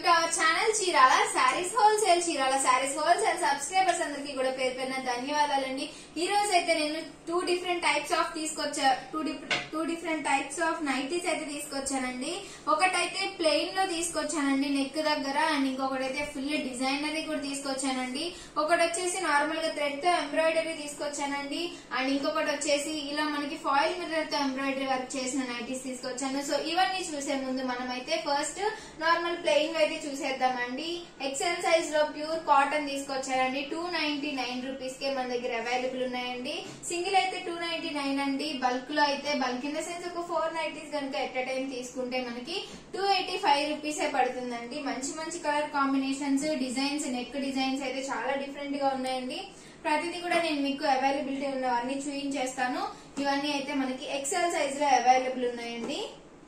to our channel Chirala sarees wholesale Chirala sarees wholesale subscribers అందరికి కూడా పేరు పేరున ధన్యవాదాలండి ఈ రోజు అయితే నేను టూ డిఫరెంట్ టైప్స్ ఆఫ్ తీసుకొచ్చా two two different types of nighties అయితే తీసుకొచ్చానండి ఒకటైతే ప్లెయిన్ లో తీసుకొచ్చానండి నెక్ దగ్గర అండ్ ఇంకొకటైతే ఫుల్ డిజైనరీ కూడా తీసుకొచ్చానండి ఒకటి వచ్చేసి నార్మల్ గా థ్రెడ్ తో ఎంబ్రాయిడరీ తీసుకొచ్చానండి అండ్ ఇంకొకటి వచ్చేసి ఇలా మనకి ఫాయిల్ మిర్రర్ తో ఎంబ్రాయిడరీ వర్క్ చేసిన నైటీస్ తీసుకొచ్చాను సో ఇవన్నీ చూసే ముందు మనమైతే ఫస్ట్ నార్మల్ ప్లెయిన్ అయితే చూసేద్దామండి ఎక్సెల్ సైజ్ లో ప్యూర్ కాటన్ తీసుకొచ్చానండి టూ నైన్టీ నైన్ రూపీస్ కే మన దగ్గర అవైలబుల్ ఉన్నాయండి సింగిల్ అయితే టూ నైన్టీ నైన్ అండి బల్క్ లో అయితే బల్క్ ఇన్ ద సెన్స్ ఒక ఫోర్ నైటీస్ కనుక ఎట్ టైం తీసుకుంటే మనకి టూ ఎయిటీ ఫైవ్ రూపీస్ పడుతుందండి మంచి మంచి colour combinations designs neck designs అయితే చాలా డిఫరెంట్ గా ఉన్నాయండి ప్రతిదీ కూడా నేను మీకు అవైలబిలిటీ ఉన్నవన్నీ చూపించేస్తాను ఇవన్నీ అయితే మనకి ఎక్సెల్ సైజ్ లో అవైలబుల్ ఉన్నాయండి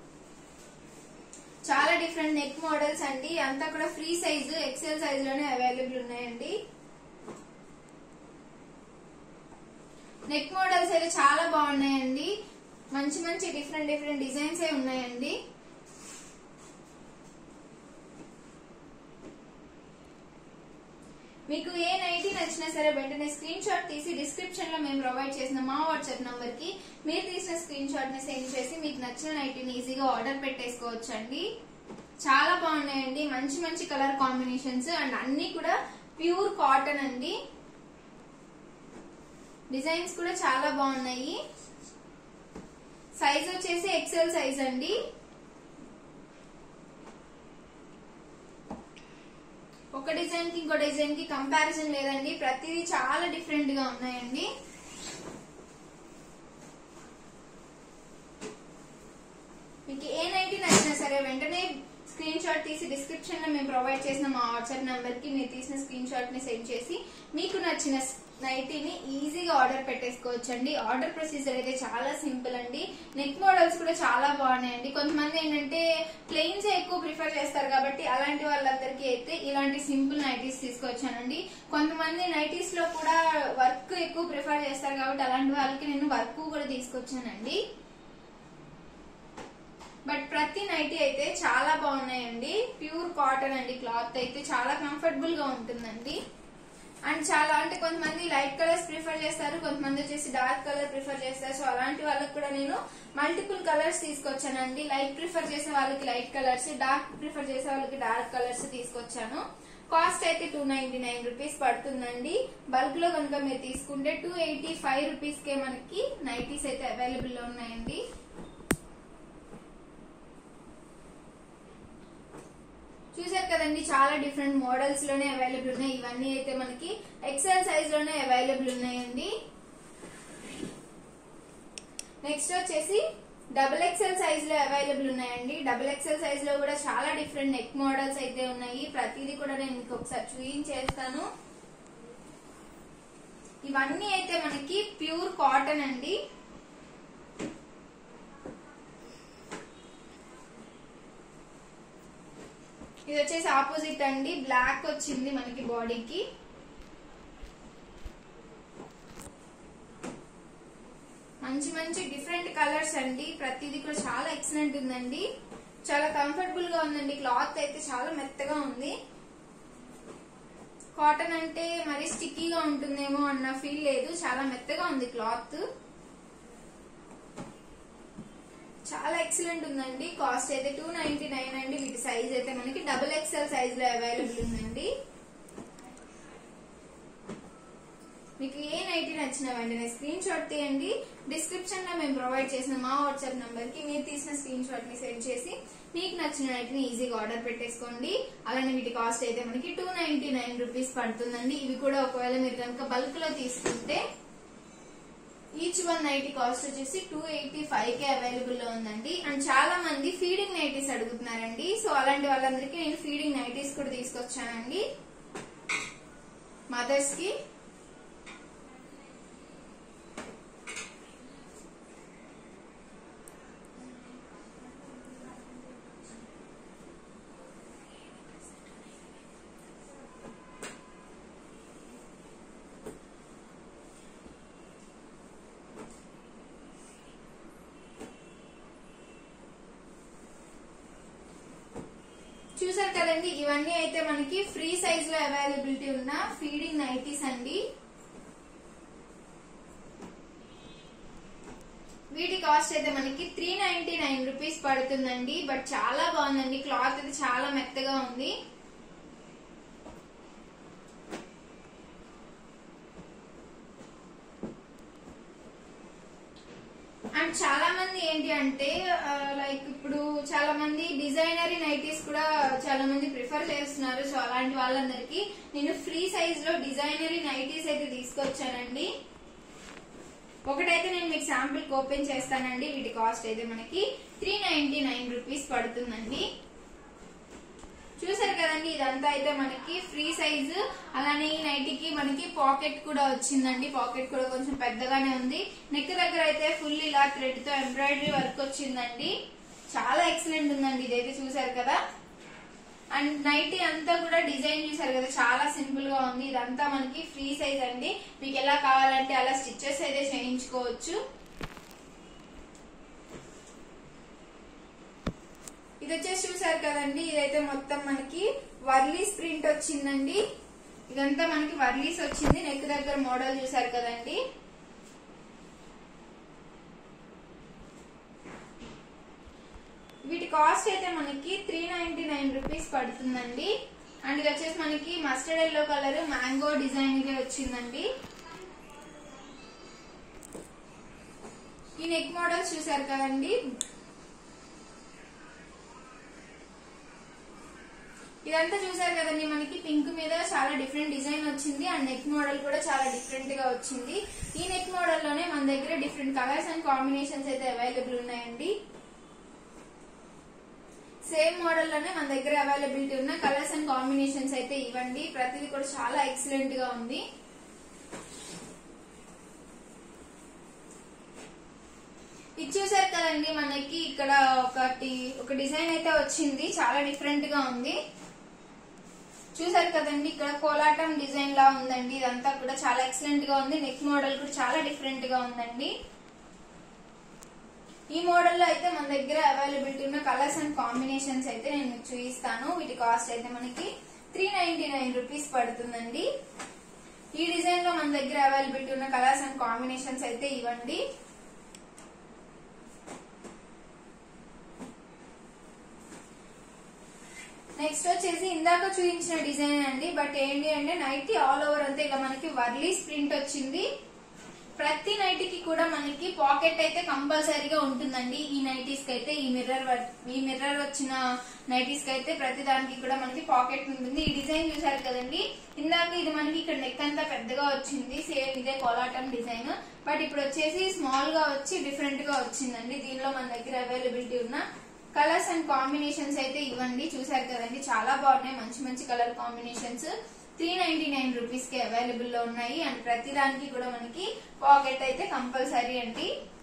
చాలా డిఫరెంట్ నెక్ మోడల్స్ అండి అంతా కూడా ఫ్రీ సైజు ఎక్సెల్ సైజ్ లోనే అవైలబుల్ ఉన్నాయండి నెక్ మోడల్స్ అయితే చాలా బాగున్నాయండి మంచి మంచి డిఫరెంట్ డిఫరెంట్ డిజైన్స్ ఏ ఉన్నాయండి మీకు ఏ నైటీ నచ్చినా సరే వెంటనే స్క్రీన్ షాట్ తీసి డిస్క్రిప్షన్ లో మేము ప్రొవైడ్ చేసిన మా వాట్సాప్ నంబర్ కి మీరు తీసిన స్క్రీన్ షాట్ ని సెండ్ చేసి మీకు నచ్చిన నైటీని ఈజీగా ఆర్డర్ పెట్టేసుకోవచ్చు అండి చాలా బాగున్నాయండి మంచి మంచి కలర్ కాంబినేషన్స్ అండ్ అన్ని కూడా ప్యూర్ కాటన్ అండి డిజైన్స్ కూడా చాలా బాగున్నాయి సైజ్ వచ్చేసి ఎక్సెల్ సైజ్ అండి ఒక డిజైన్ కి ఇంకో డిజైన్ కి కంపారిజన్ లేదండి ప్రతిదీ చాలా డిఫరెంట్ గా ఉన్నాయండి మీకు ఏ నైటీ నచ్చినా సరే వెంటనే స్క్రీన్ షాట్ తీసి డిస్క్రిప్షన్ లో మేము ప్రొవైడ్ చేసిన మా వాట్సాప్ నంబర్ కి మీరు తీసిన స్క్రీన్ షాట్ ని సెండ్ చేసి మీకు నచ్చిన నైటీని ఈజీగా ఆర్డర్ పెట్టేసుకోవచ్చు అండి ఆర్డర్ ప్రొసీజర్ అయితే చాలా సింపుల్ అండి నెక్ మోడల్స్ కూడా చాలా బాగున్నాయండి కొంతమంది ఏంటంటే ప్లెయిన్స్ ఎక్కువ ప్రిఫర్ చేస్తారు కాబట్టి అలాంటి వాళ్ళందరికీ అయితే ఇలాంటి సింపుల్ నైటీస్ తీసుకొచ్చానండి కొంతమంది నైటీస్ లో కూడా వర్క్ ఎక్కువ ప్రిఫర్ చేస్తారు కాబట్టి అలాంటి వాళ్ళకి నేను వర్క్ కూడా తీసుకొచ్చానండి బట్ ప్రతి నైటీ అయితే చాలా బాగున్నాయండి ప్యూర్ కాటన్ అండి క్లాత్ అయితే చాలా కంఫర్టబుల్ గా ఉంటుందండి అండ్ చాలా అంటే కొంతమంది లైట్ కలర్స్ ప్రిఫర్ చేస్తారు కొంతమంది వచ్చేసి డార్క్ కలర్ ప్రిఫర్ చేస్తారు సో అలాంటి వాళ్ళకి కూడా నేను మల్టిపుల్ కలర్స్ తీసుకొచ్చానండి లైట్ ప్రిఫర్ చేసే వాళ్ళకి లైట్ కలర్స్ డార్క్ ప్రిఫర్ చేసే వాళ్ళకి డార్క్ కలర్స్ తీసుకొచ్చాను కాస్ట్ అయితే టూ నైన్టీ నైన్ రూపీస్ పడుతుందండి బల్క్ లో కనుక మీరు తీసుకుంటే టూ ఎయిటీ ఫైవ్ రూపీస్ కే మనకి నైటీస్ అయితే అవైలబుల్ లో ఉన్నాయండి చూసారు కదండి చాలా డిఫరెంట్ మోడల్స్ లోనే అవైలబుల్ ఉన్నాయి ఇవన్నీ అయితే మనకి ఎక్సెల్ సైజ్ లోనే అవైలబుల్ ఉన్నాయండి నెక్స్ట్ వచ్చేసి డబుల్ ఎక్సెల్ సైజ్ లో అవైలబుల్ ఉన్నాయండి డబుల్ ఎక్సెల్ సైజ్ లో కూడా చాలా డిఫరెంట్ నెక్ మోడల్స్ అయితే ఉన్నాయి ప్రతిదీ కూడా నేను మీకు ఒకసారి చూపించేస్తాను ఇవన్నీ అయితే మనకి ప్యూర్ కాటన్ అండి ఇది వచ్చేసి ఆపోజిట్ అండి బ్లాక్ వచ్చింది మనకి బాడీకి మంచి మంచి డిఫరెంట్ కలర్స్ అండి ప్రతిదీ కూడా చాలా ఎక్సలెంట్ ఉందండి చాలా కంఫర్టబుల్ గా ఉందండి క్లాత్ అయితే చాలా మెత్తగా ఉంది కాటన్ అంటే మరి స్టిక్కీగా ఉంటుందేమో అన్న ఫీల్ లేదు చాలా మెత్తగా ఉంది క్లాత్ చాలా ఎక్సలెంట్ ఉందండి కాస్ట్ అయితే టూ నైన్టీ నైన్ అండి వీటి సైజ్ అయితే మనకి డబుల్ ఎక్స్ఎల్ సైజ్ లో అవైలబుల్ ఉందండి మీకు ఏ నైటీ నచ్చిన వెంటనే స్క్రీన్ షాట్ తీయండి డిస్క్రిప్షన్ లో మేము ప్రొవైడ్ చేసిన మా వాట్సాప్ నంబర్ కి మీరు తీసిన స్క్రీన్ షాట్ ని సెండ్ చేసి మీకు నచ్చిన నైటీని ఈజీగా ఆర్డర్ పెట్టేసుకోండి అలానే వీటి కాస్ట్ అయితే మనకి టూ నైన్టీ నైన్ రూపీస్ పడుతుందండి ఇవి కూడా ఒకవేళ మీరు కనుక బల్క్ లో తీసుకుంటే ఈచ్ వన్ నైటీ కాస్ట్ వచ్చేసి టూ ఎయిటీ ఫైవ్ కే అవైలబుల్ లో ఉందండి అండ్ చాలా మంది ఫీడింగ్ నైటీస్ అడుగుతున్నారండి సో అలాంటి వాళ్ళందరికీ నేను ఫీడింగ్ నైటీస్ కూడా తీసుకొచ్చానండి మదర్స్ కి చూసారు కదండి ఇవన్నీ అయితే మనకి ఫ్రీ సైజ్ లో అవైలబిలిటీ ఉన్న ఫీడింగ్ నైటీస్ అండి వీటి కాస్ట్ అయితే మనకి త్రీ నైన్టీ నైన్ రూపీస్ పడుతుందండి బట్ చాలా బాగుందండి క్లాత్ అయితే చాలా మెత్తగా ఉంది అండ్ చాలా మంది ఏంటి అంటే లైక్ ఇప్పుడు చాలా మంది డిజైనరీ నైటీస్ కూడా చాలా మంది ప్రిఫర్ చేస్తున్నారు సో అలాంటి వాళ్ళందరికీ నేను ఫ్రీ సైజ్ లో డిజైనరీ నైటీస్ అయితే తీసుకొచ్చానండి ఒకటైతే నేను మీకు శాంపిల్ ఓపెన్ చేస్తానండి వీటి కాస్ట్ అయితే మనకి త్రీ నైన్టీ నైన్ రూపీస్ పడుతుందండి చూసారు కదండి ఇదంతా అయితే మనకి ఫ్రీ సైజు అలానే ఈ నైటీకి మనకి పాకెట్ కూడా వచ్చిందండి పాకెట్ కూడా కొంచెం పెద్దగానే ఉంది నెక్ దగ్గర అయితే ఫుల్ ఇలా థ్రెడ్ తో ఎంబ్రాయిడరీ వర్క్ వచ్చిందండి చాలా ఎక్సలెంట్ ఉందండి ఇదైతే చూసారు కదా అండ్ నైటీ అంతా కూడా డిజైన్ చూసారు కదా చాలా సింపుల్ గా ఉంది ఇదంతా మనకి ఫ్రీ సైజ్ అండి మీకు ఎలా కావాలంటే అలా స్టిచ్చెస్ అయితే చేయించుకోవచ్చు ఇది వచ్చేసి చూసారు కదండి ఇదైతే మొత్తం మనకి వర్లీస్ ప్రింట్ వచ్చిందండి ఇదంతా మనకి వర్లీస్ వచ్చింది నెక్ దగ్గర మోడల్ చూసారు కదండి వీటి కాస్ట్ అయితే మనకి త్రీ నైన్టీ నైన్ రూపీస్ పడుతుందండి అండ్ ఇది వచ్చేసి మనకి mustard yellow colour mango design ఇదే వచ్చిందండి ఈ నెక్ మోడల్స్ చూసారు కదండి ఇదంతా చూసారు కదండి మనకి పింక్ మీద చాలా డిఫరెంట్ డిజైన్ వచ్చింది అండ్ నెక్ మోడల్ కూడా చాలా డిఫరెంట్ గా వచ్చింది ఈ నెక్ మోడల్ లోనే మన దగ్గర డిఫరెంట్ కలర్స్ అండ్ కాంబినేషన్స్ అయితే అవైలబుల్ ఉన్నాయండి సేమ్ మోడల్ లోనే మన దగ్గర అవైలబిలిటీ ఉన్న కలర్స్ అండ్ కాంబినేషన్స్ అయితే ఇవ్వండి ప్రతిదీ కూడా చాలా ఎక్సలెంట్ గా ఉంది ఇది చూసారు కదండి మనకి ఇక్కడ ఒకటి ఒక డిజైన్ అయితే వచ్చింది చాలా డిఫరెంట్ గా ఉంది చూసారు కదండి ఇక్కడ కోలాటం డిజైన్ లా ఉందండి ఇదంతా కూడా చాలా ఎక్సలెంట్ గా ఉంది నెక్ మోడల్ కూడా చాలా డిఫరెంట్ గా ఉందండి ఈ మోడల్ లో అయితే మన దగ్గర అవైలబిలిటీ ఉన్న కలర్స్ అండ్ కాంబినేషన్స్ అయితే నేను మీకు చూపిస్తాను వీటి కాస్ట్ అయితే మనకి త్రీ నైన్టీ నైన్ రూపీస్ పడుతుందండి ఈ డిజైన్ లో మన దగ్గర అవైలబిలిటీ ఉన్న కలర్స్ అండ్ కాంబినేషన్స్ అయితే ఇవ్వండి నెక్స్ట్ వచ్చేసి ఇందాక చూపించిన డిజైన్ అండి బట్ ఏంటి అంటే నైటీ ఆల్ ఓవర్ అంతా ఇలా మనకి వర్లీస్ ప్రింట్ వచ్చింది ప్రతి నైటీకి కూడా మనకి పాకెట్ అయితే కంపల్సరీగా ఉంటుందండి ఈ నైటీస్ కి అయితే ఈ మిర్రర్ ఈ మిర్రర్ వచ్చిన నైటీస్ కి అయితే ప్రతి దానికి కూడా మనకి పాకెట్ ఉంటుంది ఈ డిజైన్ చూసారు కదండి ఇందాక ఇది మనకి ఇక్కడ నెక్ అంతా పెద్దగా వచ్చింది సేమ్ ఇదే కోలాటం డిజైన్ బట్ ఇప్పుడు వచ్చేసి స్మాల్ గా వచ్చి డిఫరెంట్ గా వచ్చిందండి దీనిలో మన దగ్గర అవైలబిలిటీ ఉన్న కలర్స్ అండ్ కాంబినేషన్స్ అయితే ఇవ్వండి చూసారు కదండి చాలా బాగున్నాయి మంచి మంచి colour combinations three ninety nine rupees కి అవైలబుల్ లో ఉన్నాయి అండ్ ప్రతి దానికి కూడా మనకి పాకెట్ అయితే కంపల్సరీ అండి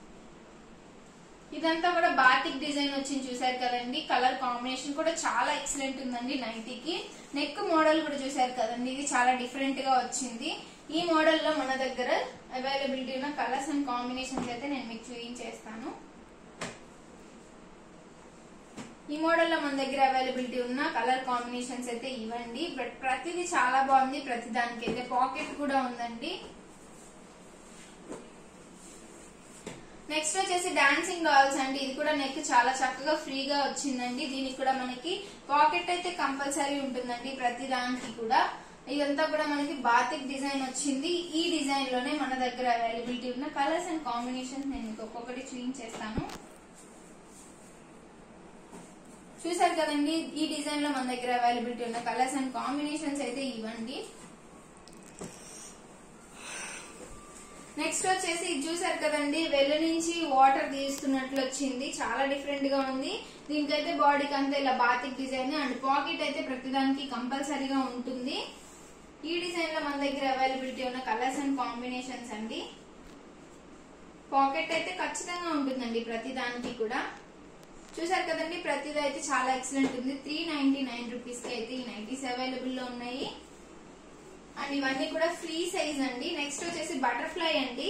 ఇదంతా కూడా బాటిక్ డిజైన్ వచ్చింది చూసారు కదండి కలర్ కాంబినేషన్ కూడా చాలా ఎక్సలెంట్ ఉందండి నైటీకి నెక్ మోడల్ కూడా చూసారు కదండి ఇది చాలా డిఫరెంట్ గా వచ్చింది ఈ మోడల్ లో మన దగ్గర అవైలబిలిటీ ఉన్న కలర్స్ అండ్ కాంబినేషన్స్ అయితే నేను మీకు చూపించేస్తాను ఈ మోడల్ లో మన దగ్గర అవైలబిలిటీ ఉన్న కలర్ కాంబినేషన్స్ అయితే ఇవ్వండి బట్ ప్రతిదీ చాలా బాగుంది ప్రతి దానికి అయితే పాకెట్ కూడా ఉందండి నెక్స్ట్ వచ్చేసి డాన్సింగ్ డాల్స్ అండి ఇది కూడా నెక్ చాలా చక్కగా ఫ్రీగా వచ్చిందండి దీనికి కూడా మనకి పాకెట్ అయితే కంపల్సరీ ఉంటుందండి ప్రతి దానికి కూడా ఇదంతా కూడా మనకి బాతిక్ డిజైన్ వచ్చింది ఈ డిజైన్ లోనే మన దగ్గర అవైలబిలిటీ ఉన్న కలర్స్ అండ్ కాంబినేషన్స్ నేను మీకు ఒక్కొక్కటి చూపించేస్తాను చూసారు కదండి ఈ డిజైన్ లో మన దగ్గర అవైలబిలిటీ ఉన్న కలర్స్ అండ్ కాంబినేషన్స్ అయితే ఇవ్వండి నెక్స్ట్ వచ్చేసి ఇది చూసారు కదండి వెల్లు నుంచి వాటర్ తీస్తున్నట్లు వచ్చింది చాలా డిఫరెంట్ గా ఉంది దీనికైతే బాడీకి అంతా ఇలా బాతిక్ డిజైన్ అండ్ పాకెట్ అయితే ప్రతిదానికి కంపల్సరీగా ఉంటుంది ఈ డిజైన్ లో మన దగ్గర అవైలబిలిటీ ఉన్న కలర్స్ అండ్ కాంబినేషన్స్ అండి పాకెట్ అయితే ఖచ్చితంగా ఉంటుందండి ప్రతి దానికి కూడా చూసారు కదండి ప్రతిదీ అయితే చాలా ఎక్సలెంట్ ఉంది త్రీ నైన్టీ నైన్ రూపీస్ కి అయితే ఈ నైటీస్ అవైలబుల్ లో ఉన్నాయి అండ్ ఇవన్నీ కూడా ఫ్రీ సైజ్ అండి నెక్స్ట్ వచ్చేసి బటర్ఫ్లై అండి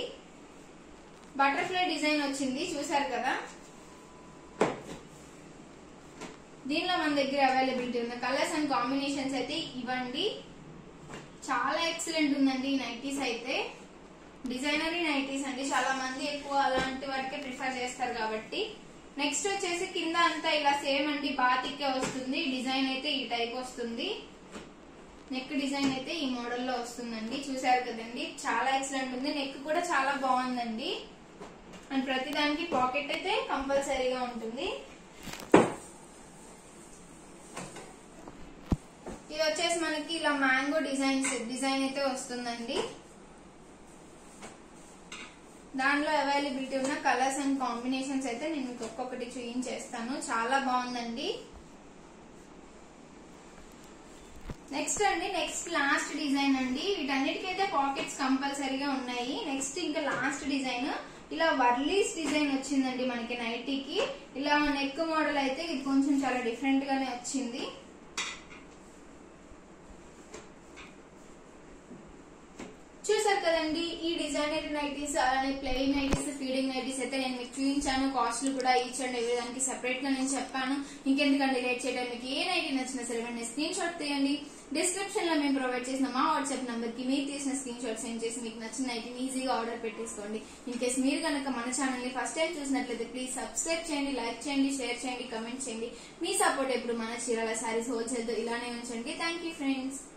బటర్ఫ్లై డిజైన్ వచ్చింది చూసారు కదా దీనిలో మన దగ్గర అవైలబిలిటీ ఉన్న కలర్స్ అండ్ కాంబినేషన్స్ అయితే ఇవ్వండి చాలా ఎక్సలెంట్ ఉందండి ఈ నైటీస్ అయితే డిజైనరీ నైటీస్ అండి చాలా మంది ఎక్కువ అలాంటి వాటికే ప్రిఫర్ చేస్తారు కాబట్టి నెక్స్ట్ వచ్చేసి కింద అంతా ఇలా సేమ్ అండి బాతికే వస్తుంది డిజైన్ అయితే ఈ టైప్ వస్తుంది నెక్ డిజైన్ అయితే ఈ మోడల్ లో వస్తుందండి చూసారు కదండి చాలా ఎక్సలెంట్ ఉంది నెక్ కూడా చాలా బాగుందండి అండ్ ప్రతి దానికి పాకెట్ అయితే కంపల్సరీగా ఉంటుంది ఇది వచ్చేసి మనకి ఇలా మ్యాంగో డిజైన్ డిజైన్ అయితే వస్తుందండి దానిలో అవైలబిలిటీ ఉన్న కలర్స్ అండ్ కాంబినేషన్స్ అయితే నేను మీకు ఒక్కొక్కటి చూపించేస్తాను చాలా బాగుందండి నెక్స్ట్ అండి నెక్స్ట్ లాస్ట్ డిజైన్ అండి వీటన్నిటికైతే పాకెట్స్ కంపల్సరీగా ఉన్నాయి నెక్స్ట్ ఇంకా లాస్ట్ డిజైన్ ఇలా వర్లీస్ డిజైన్ వచ్చిందండి మనకి నైటీకి ఇలా నెక్ మోడల్ అయితే ఇది కొంచెం చాలా డిఫరెంట్ గానే వచ్చింది చూసారు కదండి ఈ డిజైనర్ నైటీస్ అలానే ప్లెయిన్ నైటీస్ ఫీడింగ్ నైటీస్ అయితే నేను మీకు చూపించాను కాస్ట్లు కూడా ఈచ్ అండ్ ఎవరి దానికి సెపరేట్ గా నేను చెప్పాను ఇంకెందుకండి లేట్ చేయడం మీకు ఏ నైటీ నచ్చినా సరే వెంటనే స్క్రీన్ షాట్ తీయండి డిస్క్రిప్షన్ లో మేము ప్రొవైడ్ చేసిన మా వాట్సాప్ నంబర్ కి మీరు తీసిన స్క్రీన్ షాట్ సెండ్ చేసి మీకు నచ్చిన నైటీని ఈజీగా ఆర్డర్ పెట్టేసుకోండి ఇన్ కేస్ మీరు కనుక మన ఛానల్ ని ఫస్ట్ టైం చూసినట్లయితే ప్లీజ్ సబ్స్క్రైబ్ చేయండి లైక్ చేయండి షేర్ చేయండి కమెంట్ చేయండి మీ సపోర్ట్ ఎప్పుడు మన చీరాల సారీస్ హోల్సేల్ తో ఇలానే ఉంచండి థ్యాంక్ యూ ఫ్రెండ్స్